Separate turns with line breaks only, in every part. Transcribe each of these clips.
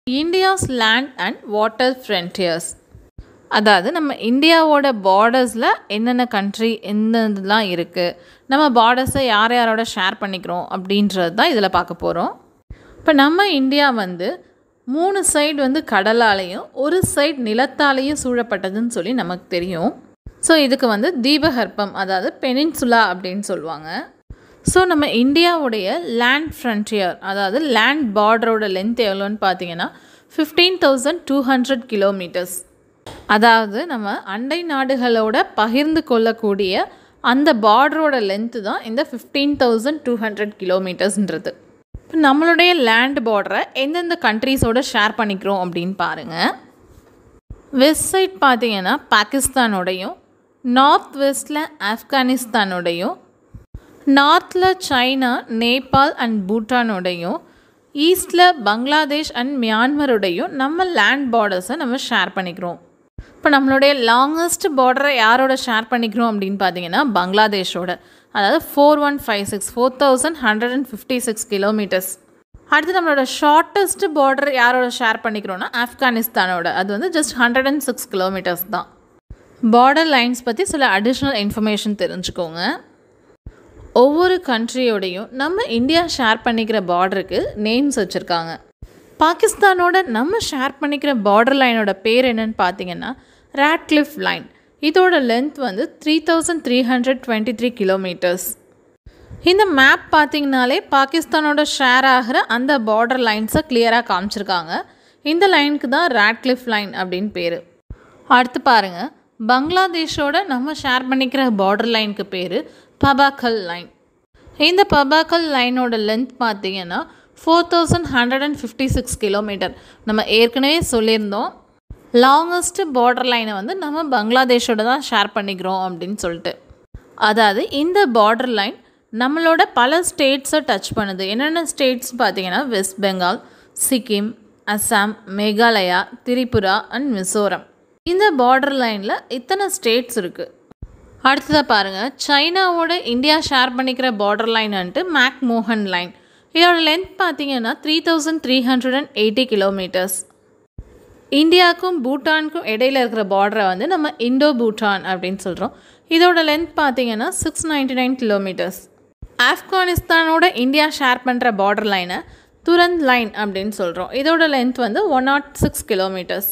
India's land and water frontiers அதாவது நம்ம இந்தியாவோட பார்டர்ஸில் என்னென்ன கண்ட்ரி எந்தெந்தலாம் இருக்குது நம்ம பார்டர்ஸை யார் யாரோட ஷேர் பண்ணிக்கிறோம் அப்படின்றது தான் இதில் பார்க்க போகிறோம் இப்போ நம்ம இந்தியா வந்து மூணு சைடு வந்து கடலாலையும் ஒரு சைடு நிலத்தாலையும் சூழப்பட்டதுன்னு சொல்லி நமக்கு தெரியும் ஸோ இதுக்கு வந்து தீபகற்பம் அதாவது பெனின்சுலா அப்படின்னு சொல்லுவாங்க ஸோ நம்ம இந்தியாவுடைய லேண்ட் ஃப்ரண்டியர் அதாவது லேண்ட் பார்டரோட லென்த் எவ்வளோன்னு பார்த்தீங்கன்னா fifteen thousand two hundred kilometres அதாவது நம்ம அண்டை நாடுகளோட பகிர்ந்து கொள்ளக்கூடிய அந்த பார்டரோட லென்த்து தான் இந்த ஃபிஃப்டீன் தௌசண்ட் டூ ஹண்ட்ரட் கிலோமீட்டர்ஸ்ன்றது இப்போ நம்மளுடைய லேண்ட் பார்டரை எந்தெந்த கண்ட்ரீஸோட ஷேர் பண்ணிக்கிறோம் அப்படின்னு பாருங்கள் வெஸ்ட் சைட் பார்த்தீங்கன்னா பாகிஸ்தானோடையும் நார்த் வெஸ்டில் ஆப்கானிஸ்தானோடையும் நார்த்தில் சைனா நேபாள் அண்ட் பூட்டானோடையும் ஈஸ்டில் பங்களாதேஷ் அண்ட் மியான்மரோடையும் நம்ம லேண்ட் பார்டர்ஸை நம்ம ஷேர் பண்ணிக்கிறோம் இப்போ நம்மளுடைய லாங்கஸ்ட் பார்டரை யாரோட ஷேர் பண்ணிக்கிறோம் அப்படின்னு பார்த்தீங்கன்னா பங்களாதேஷோட அதாவது four one five six four thousand hundred and fifty six kilometres அடுத்து நம்மளோட ஷார்ட்டஸ்ட் பார்டர் யாரோட ஷேர் பண்ணிக்கிறோன்னா ஆப்கானிஸ்தானோட அது வந்து just hundred and six kilometres தான் பார்டர் லைன்ஸ் பற்றி சில அடிஷ்னல் இன்ஃபர்மேஷன் தெரிஞ்சுக்கோங்க ஒவ்வொரு கண்ட்ரியோடையும் நம்ம இந்தியா ஷேர் பண்ணிக்கிற பார்டருக்கு நேம்ஸ் வச்சுருக்காங்க பாகிஸ்தானோட நம்ம ஷேர் பண்ணிக்கிற பார்டர் லைனோட பேர் என்னன்னு பார்த்தீங்கன்னா ராட்க்ளிஃப் லைன் இதோட லென்த் வந்து three thousand three hundred twenty three kilometres இந்த மேப் பார்த்தீங்கனாலே பாகிஸ்தானோட ஷேர் ஆகிற அந்த பார்டர் லைன்ஸை கிளியராக காமிச்சிருக்காங்க இந்த லைனுக்கு தான் ராட்க்ளிஃப் லைன் அப்படின்னு பேர் அடுத்து பாருங்கள் பங்களாதேஷோட நம்ம ஷேர் பண்ணிக்கிற பார்டர் லைனுக்கு பேர் பபாக்கல் லைன் இந்த பபாக்கல் லைனோட லென்த் பார்த்தீங்கன்னா four thousand hundred and fifty six kilometre நம்ம ஏற்கனவே சொல்லியிருந்தோம் லாங்கஸ்ட் பார்டர் லைனை வந்து நம்ம பங்களாதேஷோட தான் ஷேர் பண்ணிக்கிறோம் அப்படின்னு சொல்லிட்டு அதாவது இந்த பார்டர் லைன் நம்மளோட பல ஸ்டேட்ஸை டச் பண்ணுது என்னென்ன ஸ்டேட்ஸ் பார்த்தீங்கன்னா வெஸ்ட் பெங்கால் சிக்கிம் அஸ்ஸாம் மேகாலயா திரிபுரா அண்ட் மிசோரம் இந்த பார்டர் லைனில் இத்தனை ஸ்டேட்ஸ் இருக்குது அடுத்ததாக பாருங்கள் சைனாவோட இந்தியா ஷேர் பண்ணிக்கிற பார்டர் லைன் வந்துட்டு மேக் மோகன் லைன் இதோட லென்த் பார்த்தீங்கன்னா three thousand three hundred and eighty kilometres இந்தியாவுக்கும் பூட்டானுக்கும் இடையில இருக்கிற பார்டரை வந்து நம்ம இண்டோ பூட்டான் அப்படின்னு சொல்கிறோம் இதோட லென்த் பார்த்தீங்கன்னா சிக்ஸ் நைன்டி நைன் கிலோமீட்டர்ஸ் ஆப்கானிஸ்தானோட இந்தியா ஷேர் பண்ணுற பார்டர் லைனை துரந்த் லைன் அப்படின்னு சொல்கிறோம் இதோட லென்த் வந்து one nought six kilometres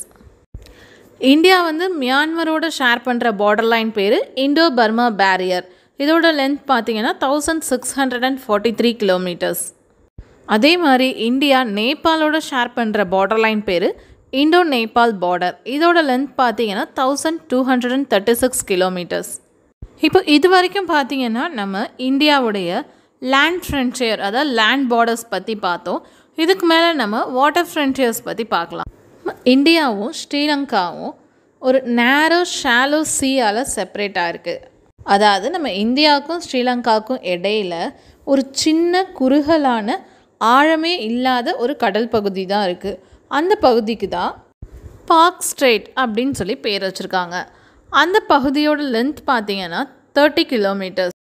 India வந்து மியான்மரோட ஷேர் பண்ணுற பார்டர் லைன் பேர் இண்டோ பர்மா பேரியர் இதோட லென்த் பார்த்தீங்கன்னா thousand six hundred and forty three kilometres அதே மாதிரி இந்தியா நேபாளோட ஷேர் பண்ணுற பார்டர் லைன் பேர் இண்டோ நேபாள் பார்டர் இதோட லென்த் பார்த்தீங்கன்னா thousand two hundred and thirty six kilometres இப்போ இது வரைக்கும் பார்த்தீங்கன்னா நம்ம இந்தியாவுடைய லேண்ட் ஃப்ரண்டியர் அதாவது லேண்ட் பார்டர்ஸ் பற்றி பார்த்தோம் இதுக்கு மேலே நம்ம வாட்டர் ஃப்ரண்டியர்ஸ் பற்றி பார்க்கலாம் இந்தியாவும் ஸ்ரீலங்காவும் ஒரு நேரோ ஷாலோ சீயால் செப்பரேட்டாக இருக்குது அதாவது நம்ம இந்தியாவுக்கும் ஸ்ரீலங்காவுக்கும் இடையில ஒரு சின்ன குறுகலான ஆழமே இல்லாத ஒரு கடல் பகுதி தான் இருக்குது அந்த பகுதிக்கு தான் பார்க் ஸ்ட்ரெயிட் அப்படின்னு சொல்லி பேர் வச்சுருக்காங்க அந்த பகுதியோட லென்த் பார்த்தீங்கன்னா தேர்ட்டி கிலோமீட்டர்ஸ்